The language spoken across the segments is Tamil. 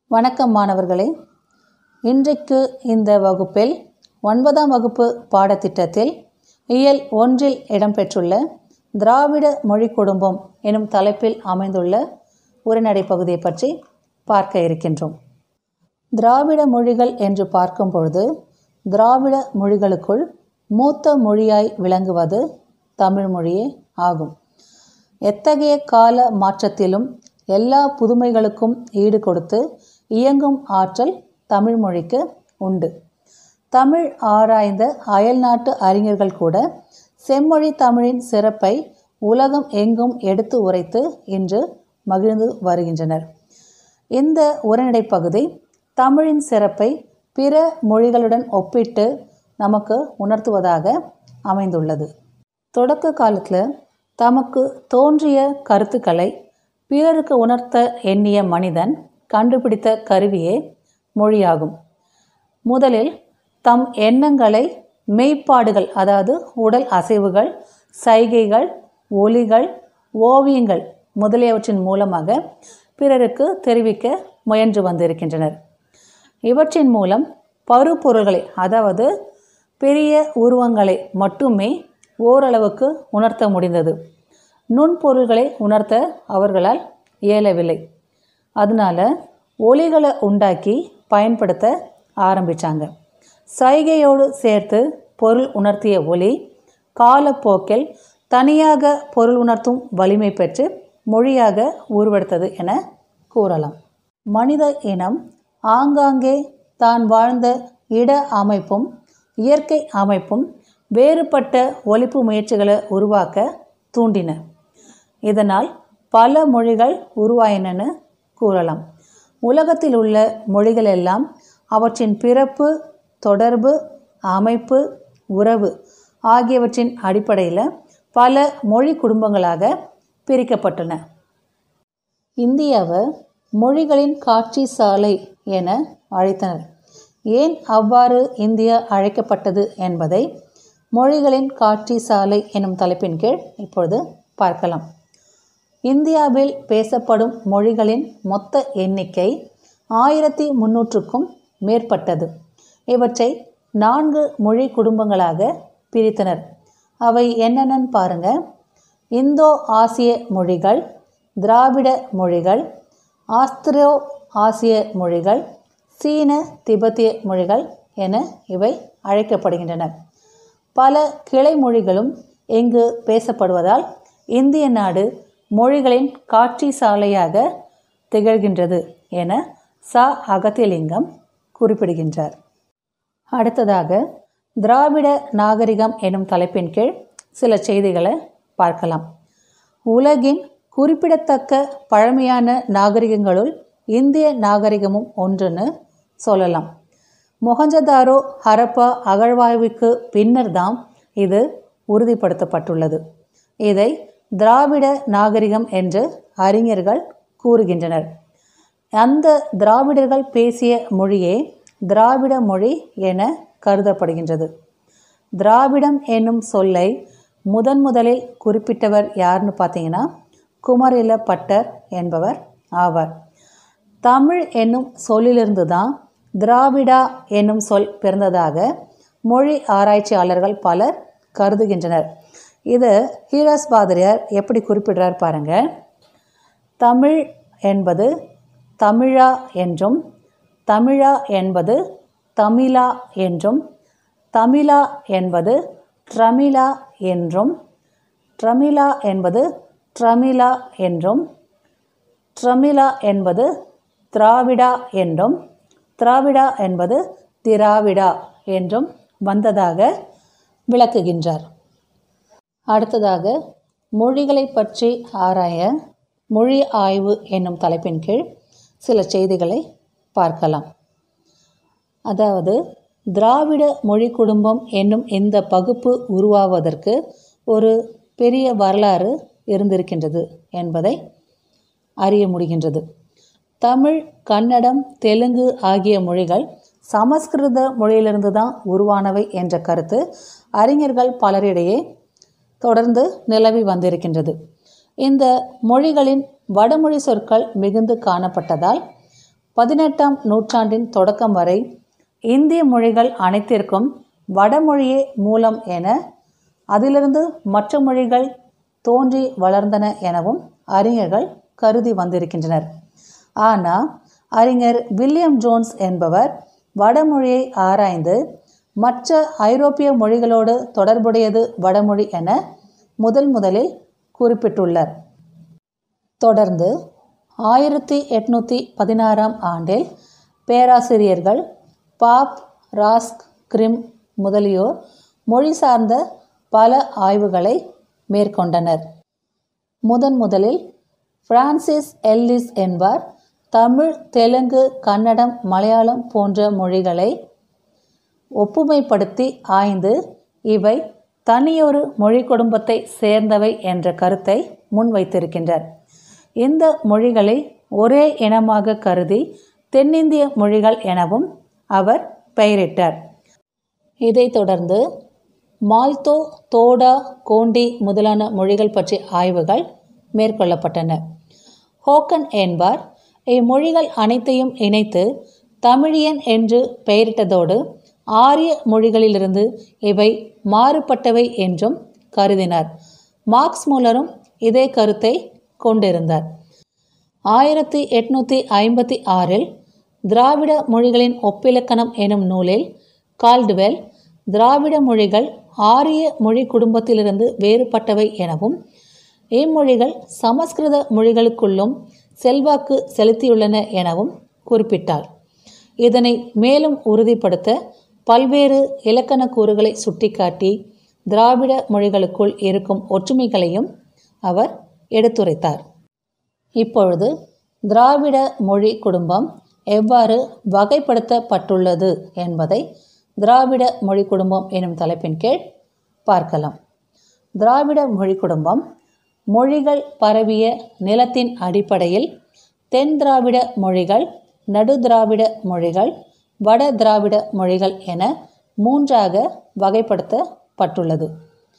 வணக்கம் மாணவர்களே இன்றைக்கு இந்த வகுப்பில் ஒன்பதாம் வகுப்பு பாடத்திட்டத்தில் இயல் ஒன்றில் இடம்பெற்றுள்ள திராவிட மொழி குடும்பம் எனும் தலைப்பில் அமைந்துள்ள உரைநடை பகுதியை பற்றி பார்க்க இருக்கின்றோம் திராவிட மொழிகள் என்று பார்க்கும் பொழுது திராவிட மொழிகளுக்குள் மூத்த மொழியாய் விளங்குவது தமிழ் மொழியே ஆகும் எத்தகைய கால மாற்றத்திலும் எல்லா புதுமைகளுக்கும் ஈடு கொடுத்து இயங்கும் ஆற்றல் தமிழ் மொழிக்கு உண்டு தமிழ் ஆராய்ந்த அயல்நாட்டு அறிஞர்கள் கூட செம்மொழி தமிழின் சிறப்பை உலகம் எங்கும் எடுத்து உரைத்து இன்று மகிழ்ந்து வருகின்றனர் இந்த உரைநடை பகுதி தமிழின் சிறப்பை பிற மொழிகளுடன் ஒப்பிட்டு நமக்கு உணர்த்துவதாக அமைந்துள்ளது தொடக்க காலத்தில் தமக்கு தோன்றிய கருத்துக்களை பிறருக்கு உணர்த்த எண்ணிய மனிதன் கண்டுபிடித்த கருவியே மொழியாகும் முதலில் தம் எண்ணங்களை மெய்ப்பாடுகள் அதாவது உடல் அசைவுகள் சைகைகள் ஒலிகள் ஓவியங்கள் முதலியவற்றின் மூலமாக பிறருக்கு தெரிவிக்க முயன்று வந்திருக்கின்றனர் இவற்றின் மூலம் பருப்பொருள்களை அதாவது பெரிய உருவங்களை மட்டுமே ஓரளவுக்கு உணர்த்த முடிந்தது நுண்பொருள்களை உணர்த்த அவர்களால் இயலவில்லை அதனால ஒலிகளை உண்டாக்கி பயன்படுத்த ஆரம்பித்தாங்க சைகையோடு சேர்த்து பொருள் உணர்த்திய ஒலி காலப்போக்கில் தனியாக பொருள் உணர்த்தும் வலிமை பெற்று மொழியாக உருவெடுத்தது என கூறலாம் மனித இனம் ஆங்காங்கே தான் வாழ்ந்த இட அமைப்பும் இயற்கை அமைப்பும் வேறுபட்ட ஒழிப்பு முயற்சிகளை உருவாக்க தூண்டின இதனால் பல மொழிகள் உருவாயினன்னு கூறலாம் உலகத்தில் உள்ள மொழிகள் எல்லாம் அவற்றின் பிறப்பு தொடர்பு அமைப்பு உறவு ஆகியவற்றின் அடிப்படையில் பல மொழி குடும்பங்களாக பிரிக்கப்பட்டன இந்தியாவை மொழிகளின் காட்சி சாலை என அழைத்தனர் ஏன் அவ்வாறு இந்தியா அழைக்கப்பட்டது என்பதை மொழிகளின் காட்சி சாலை எனும் தலைப்பின் கீழ் இப்பொழுது பார்க்கலாம் இந்தியாவில் பேசப்படும் மொழிகளின் மொத்த எண்ணிக்கை ஆயிரத்தி முன்னூற்றுக்கும் மேற்பட்டது இவற்றை நான்கு மொழி குடும்பங்களாக பிரித்தனர் அவை என்னென்னு பாருங்க இந்தோ ஆசிய மொழிகள் திராவிட மொழிகள் ஆஸ்திரோ ஆசிய மொழிகள் சீன திபெத்திய மொழிகள் என இவை அழைக்கப்படுகின்றன பல கிளை மொழிகளும் இங்கு பேசப்படுவதால் இந்திய நாடு மொழிகளின் காட்சி சாலையாக திகழ்கின்றது என ச அகத்தியலிங்கம் குறிப்பிடுகின்றார் அடுத்ததாக திராவிட நாகரிகம் எனும் தலைப்பின் கீழ் சில செய்திகளை பார்க்கலாம் உலகின் குறிப்பிடத்தக்க பழமையான நாகரிகங்களுள் இந்திய நாகரிகமும் ஒன்றுன்னு சொல்லலாம் மொஹஞ்சதாரோ ஹரப்பா அகழ்வாய்வுக்கு பின்னர் தான் இது உறுதிப்படுத்தப்பட்டுள்ளது இதை திராவிட நாகரிகம் என்று அறிஞர்கள் கூறுகின்றனர் அந்த திராவிடர்கள் பேசிய மொழியே திராவிட மொழி என கருதப்படுகின்றது திராவிடம் என்னும் சொல்லை முதன் முதலில் குறிப்பிட்டவர் யாருன்னு பார்த்தீங்கன்னா குமரில பட்டர் என்பவர் ஆவார் தமிழ் என்னும் சொல்லிலிருந்து தான் திராவிடா என்னும் சொல் பிறந்ததாக மொழி ஆராய்ச்சியாளர்கள் பலர் கருதுகின்றனர் இது ஹீராஸ் பாதிரியார் எப்படி குறிப்பிடுறார் பாருங்க தமிழ் என்பது தமிழா என்றும் தமிழா என்பது தமிழா என்றும் தமிழா என்பது ட்ரமிழா என்றும் ட்ரமிழா என்பது ட்ரமிழா என்றும் ட்ரமிழா என்பது திராவிடா என்றும் திராவிடா என்பது திராவிடா என்றும் வந்ததாக விளக்குகின்றார் அடுத்ததாக மொழிகளை பற்றி ஆராய மொழி ஆய்வு என்னும் தலைப்பின் கீழ் சில செய்திகளை பார்க்கலாம் அதாவது திராவிட மொழி குடும்பம் என்னும் இந்த பகுப்பு உருவாவதற்கு ஒரு பெரிய வரலாறு இருந்திருக்கின்றது என்பதை அறிய முடிகின்றது தமிழ் கன்னடம் தெலுங்கு ஆகிய மொழிகள் சமஸ்கிருத மொழியிலிருந்து தான் உருவானவை என்ற கருத்து அறிஞர்கள் பலரிடையே தொடர்ந்து நிலவி வந்திருக்கின்றது இந்த மொழிகளின் வடமொழி சொற்கள் மிகுந்து காணப்பட்டதால் பதினெட்டாம் நூற்றாண்டின் தொடக்கம் வரை இந்திய மொழிகள் அனைத்திற்கும் வடமொழியே மூலம் என அதிலிருந்து மற்ற மொழிகள் தோன்றி வளர்ந்தன எனவும் அறிஞர்கள் கருதி வந்திருக்கின்றனர் ஆனால் அறிஞர் வில்லியம் ஜோன்ஸ் என்பவர் வடமொழியை ஆராய்ந்து மற்ற ஐரோப்பிய மொழிகளோடு தொடர்புடையது வடமொழி என முதல் முதலில் குறிப்பிட்டுள்ளார் தொடர்ந்து ஆயிரத்தி எட்நூற்றி பதினாறாம் ஆண்டில் பேராசிரியர்கள் பாப் ராஸ்க் கிரிம் முதலியோர் மொழி சார்ந்த பல ஆய்வுகளை மேற்கொண்டனர் முதன் முதலில் பிரான்சிஸ் எல்லிஸ் என்பார் தமிழ் தெலுங்கு கன்னடம் மலையாளம் போன்ற மொழிகளை ஒப்புமைப்படுத்தி ஆய்ந்து இவை தனியொரு மொழி குடும்பத்தை சேர்ந்தவை என்ற கருத்தை முன்வைத்திருக்கின்றார் இந்த மொழிகளை ஒரே இனமாக கருதி தென்னிந்திய மொழிகள் எனவும் அவர் பெயரிட்டார் இதைத் தொடர்ந்து மால்தோ தோடா கோண்டி முதலான மொழிகள் பற்றிய ஆய்வுகள் மேற்கொள்ளப்பட்டன ஹோக்கன் என்பார் இம்மொழிகள் அனைத்தையும் இணைத்து தமிழியன் என்று பெயரிட்டதோடு ஆரிய மொழிகளிலிருந்து இவை மாறுபட்டவை என்றும் கருதினார் மார்க்ஸ் மூலரும் இதே கருத்தை கொண்டிருந்தார் ஆயிரத்தி எட்நூற்றி ஐம்பத்தி ஆறில் திராவிட மொழிகளின் ஒப்பிலக்கணம் எனும் நூலில் கால்டுவெல் திராவிட மொழிகள் ஆரிய மொழி குடும்பத்திலிருந்து வேறுபட்டவை எனவும் இம்மொழிகள் சமஸ்கிருத மொழிகளுக்குள்ளும் செல்வாக்கு செலுத்தியுள்ளன எனவும் குறிப்பிட்டார் இதனை மேலும் உறுதிப்படுத்த பல்வேறு இலக்கண கூறுகளை சுட்டிக்காட்டி திராவிட மொழிகளுக்குள் இருக்கும் ஒற்றுமைகளையும் அவர் எடுத்துரைத்தார் இப்பொழுது திராவிட மொழி குடும்பம் எவ்வாறு வகைப்படுத்தப்பட்டுள்ளது என்பதை திராவிட மொழி குடும்பம் எனும் தலைப்பின் கீழ் பார்க்கலாம் திராவிட மொழி குடும்பம் மொழிகள் பரவிய நிலத்தின் அடிப்படையில் தென் திராவிட மொழிகள் நடு திராவிட மொழிகள் வட திராவிட மொழிகள் என மூன்றாக வகைப்படுத்தப்பட்டுள்ளது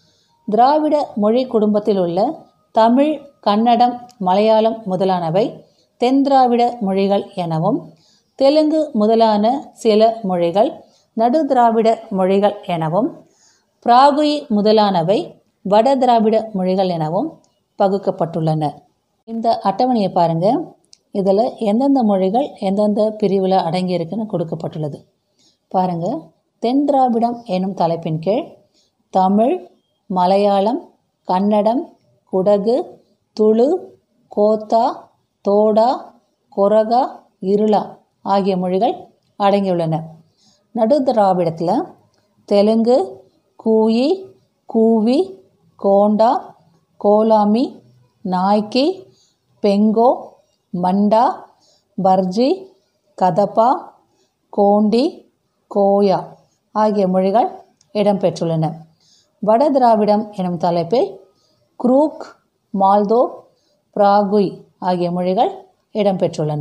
திராவிட மொழி குடும்பத்தில் உள்ள தமிழ் கன்னடம் மலையாளம் முதலானவை தென் திராவிட மொழிகள் எனவும் தெலுங்கு முதலான சில மொழிகள் நடு திராவிட மொழிகள் எனவும் பிராகுயி முதலானவை வட திராவிட மொழிகள் எனவும் பகுக்கப்பட்டுள்ளன இந்த அட்டவணையை பாருங்கள் இதில் எந்தெந்த மொழிகள் எந்தெந்த பிரிவில் அடங்கியிருக்குன்னு கொடுக்கப்பட்டுள்ளது பாருங்கள் தென் திராவிடம் எனும் தலைப்பின் கீழ் தமிழ் மலையாளம் கன்னடம் குடகு துளு கோத்தா தோடா கொரகா இருளா ஆகிய மொழிகள் அடங்கியுள்ளன நடு திராவிடத்தில் தெலுங்கு கூயி கூவி கோண்டா கோலாமி நாய்க்கி பெங்கோ மண்டா பர்ஜி கதப்பா கோண்டி கோயா ஆகிய மொழிகள் இடம்பெற்றுள்ளன வட திராவிடம் எனும் தலைப்பில் குரூக் மால்தோ பிராகுய் ஆகிய மொழிகள் இடம்பெற்றுள்ளன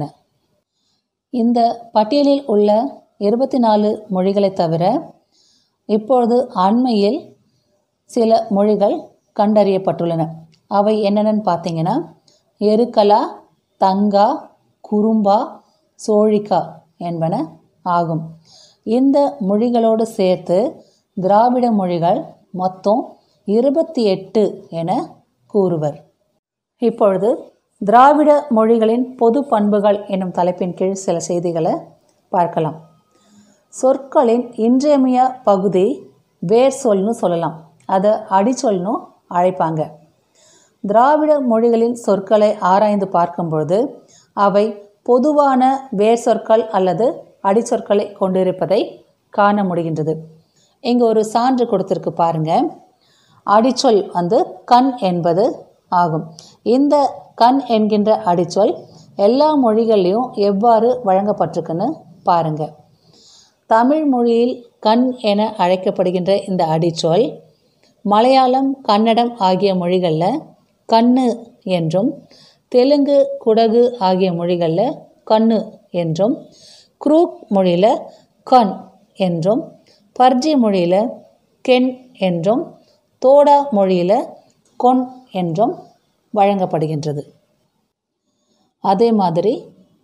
இந்த பட்டியலில் உள்ள இருபத்தி நாலு மொழிகளை தவிர இப்பொழுது அண்மையில் சில மொழிகள் கண்டறியப்பட்டுள்ளன அவை என்னென்னு பார்த்தீங்கன்னா எருக்கலா தங்கா குறும்பா சோழிக்கா என்பன ஆகும் இந்த மொழிகளோடு சேர்த்து திராவிட மொழிகள் மொத்தம் இருபத்தி எட்டு என கூறுவர் இப்பொழுது திராவிட மொழிகளின் பொது பண்புகள் என்னும் தலைப்பின் கீழ் சில செய்திகளை பார்க்கலாம் சொற்களின் இன்றியமைய பகுதி வேர் சொல்னு சொல்லலாம் அதை அடிச்சொல்னு அழைப்பாங்க திராவிட மொழிகளின் சொற்களை ஆராய்ந்து பார்க்கும்பொழுது அவை பொதுவான வேர் சொற்கள் அல்லது அடிச்சொற்களை கொண்டிருப்பதை காண முடிகின்றது இங்கே ஒரு சான்று கொடுத்துருக்கு பாருங்க அடிச்சொல் வந்து கண் என்பது ஆகும் இந்த கண் என்கின்ற அடிச்சொல் எல்லா மொழிகள்லையும் எவ்வாறு வழங்கப்பட்டிருக்குன்னு பாருங்க தமிழ் மொழியில் கண் என அழைக்கப்படுகின்ற இந்த அடிச்சொல் மலையாளம் கன்னடம் ஆகிய மொழிகளில் கண்ணு என்றும் தெலுங்கு குடகு ஆகிய மொழிகளில் கண்ணு என்றும் குரூக் மொழியில் கண் என்றும் பர்ஜி மொழியில் கென் என்றும் தோடா மொழியில் கொன் என்றும் வழங்கப்படுகின்றது அதே மாதிரி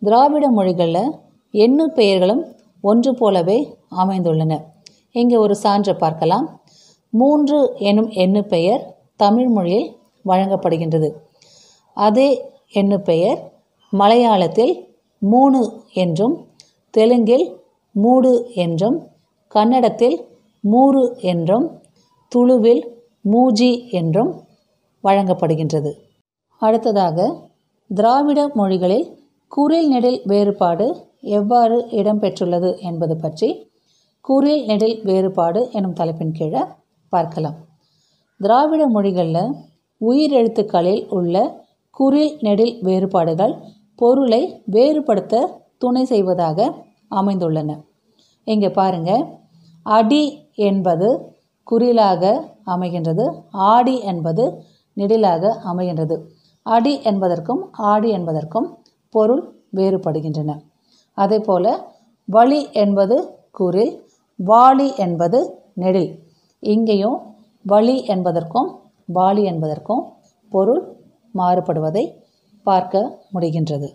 திராவிட மொழிகளில் எண்ணு பெயர்களும் ஒன்று போலவே அமைந்துள்ளன இங்கே ஒரு சான்று பார்க்கலாம் மூன்று எனும் எண்ணு பெயர் தமிழ் மொழியில் வழங்கப்படுகின்றது அதே எண்ணு பெயர் மலையாளத்தில் மூணு என்றும் தெலுங்கில் மூடு என்றும் கன்னடத்தில் மூறு என்றும் துளுவில் மூஜி என்றும் வழங்கப்படுகின்றது அடுத்ததாக திராவிட மொழிகளில் குரில் நெடில் வேறுபாடு எவ்வாறு இடம்பெற்றுள்ளது என்பது பற்றி குரில் நெடில் வேறுபாடு எனும் தலைப்பின் கீழே பார்க்கலாம் திராவிட மொழிகளில் உயிரெழுத்துக்களில் உள்ள குரில் நெடில் வேறுபாடுகள் பொருளை வேறுபடுத்த துணை செய்வதாக அமைந்துள்ளன இங்கே பாருங்க அடி என்பது குறிலாக அமைகின்றது ஆடி என்பது நெடிலாக அமைகின்றது அடி என்பதற்கும் ஆடி என்பதற்கும் பொருள் வேறுபடுகின்றன அதே போல வழி என்பது குரில் வாளி என்பது நெடில் இங்கேயும் வழி என்பதற்கும் வாளி என்பதற்கும் பொருள் மாறுபடுவதை பார்க்க முடிகின்றது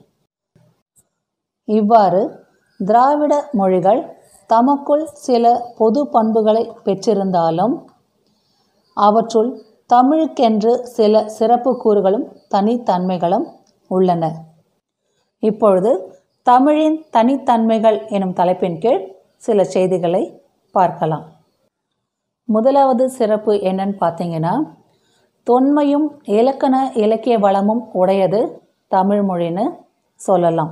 இவ்வாறு திராவிட மொழிகள் தமக்குள் சில பொது பண்புகளை பெற்றிருந்தாலும் அவற்றுள் தமிழுக்கென்று சில சிறப்பு கூறுகளும் தனித்தன்மைகளும் உள்ளன இப்பொழுது தமிழின் தனித்தன்மைகள் எனும் தலைப்பின் கீழ் சில செய்திகளை பார்க்கலாம் முதலாவது சிறப்பு என்னன்னு பார்த்தீங்கன்னா தொன்மையும் இலக்கண இலக்கிய வளமும் உடையது தமிழ் மொழின்னு சொல்லலாம்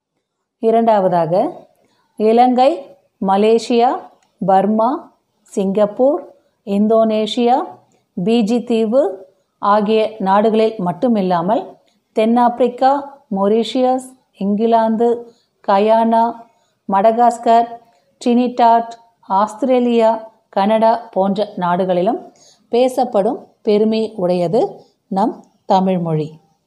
இரண்டாவதாக Ilangai Malaysia Burma Singapore Indonesia Fiji தீவு ஆகிய நாடுகளில் மட்டுமில்லாமல் தென்னாப்பிரிக்கா Mauritius England Guyana Madagascar Trinidad Australia Canada போன்ற நாடுகளிலும் பேசப்படும் பெருமை உடையது நம் தமிழ்மொழி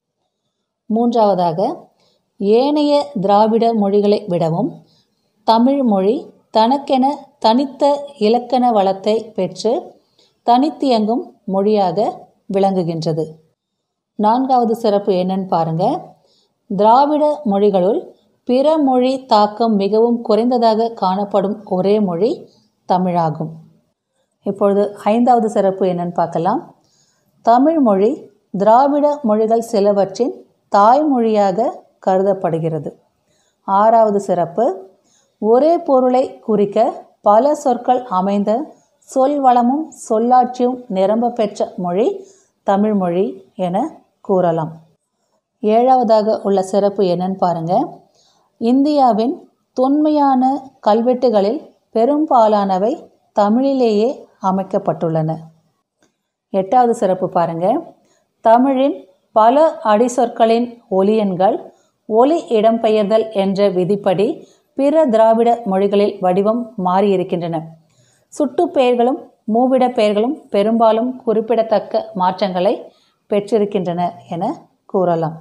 மூன்றாவதாக ஏனைய திராவிட மொழிகளை விடவும் தமிழ் மொழி தனக்கென தனித்த இலக்கண வளத்தை பெற்று தனித்தியங்கும் மொழியாக விளங்குகின்றது நான்காவது சிறப்பு என்னன்னு பாருங்க திராவிட மொழிகளுள் பிற மொழி தாக்கம் மிகவும் குறைந்ததாக காணப்படும் ஒரே மொழி தமிழாகும் இப்பொழுது ஐந்தாவது சிறப்பு என்னன்னு பார்க்கலாம் தமிழ் மொழி திராவிட மொழிகள் சிலவற்றின் தாய்மொழியாக கருதப்படுகிறது ஆறாவது சிறப்பு ஒரே பொருளை குறிக்க பல சொற்கள் அமைந்த சொல் வளமும் சொல்லாட்சியும் நிரம்ப பெற்ற மொழி தமிழ் மொழி என கூறலாம் ஏழாவதாக உள்ள சிறப்பு என்னன்னு பாருங்க இந்தியாவின் தொன்மையான கல்வெட்டுகளில் பெரும்பாலானவை தமிழிலேயே அமைக்கப்பட்டுள்ளன எட்டாவது சிறப்பு பாருங்க தமிழின் பல அடிசொற்களின் ஒலியன்கள் ஒலி இடம்பெயர்தல் என்ற விதிப்படி பிற திராவிட மொழிகளில் வடிவம் மாறியிருக்கின்றன சுட்டுப் பெயர்களும் மூவிட பெயர்களும் பெரும்பாலும் குறிப்பிடத்தக்க மாற்றங்களை பெற்றிருக்கின்றன என கூறலாம்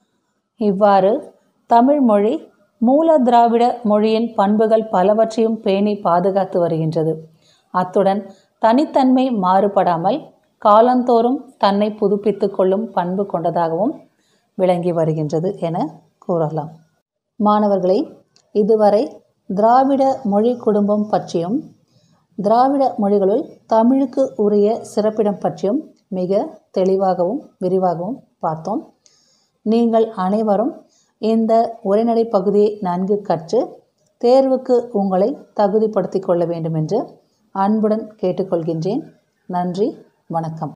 இவ்வாறு தமிழ் மொழி மூல திராவிட மொழியின் பண்புகள் பலவற்றையும் பேணி பாதுகாத்து வருகின்றது அத்துடன் தனித்தன்மை மாறுபடாமல் காலந்தோறும் தன்னை புதுப்பித்து கொள்ளும் பண்பு கொண்டதாகவும் விளங்கி வருகின்றது என கூறலாம் மாணவர்களே இதுவரை திராவிட மொழி குடும்பம் பற்றியும் திராவிட மொழிகளுள் தமிழுக்கு உரிய சிறப்பிடம் பற்றியும் மிக தெளிவாகவும் விரிவாகவும் பார்த்தோம் நீங்கள் அனைவரும் இந்த உரைநடை பகுதியை நன்கு கற்று தேர்வுக்கு உங்களை தகுதிப்படுத்திக் கொள்ள வேண்டும் என்று அன்புடன் கேட்டுக்கொள்கின்றேன் நன்றி வணக்கம்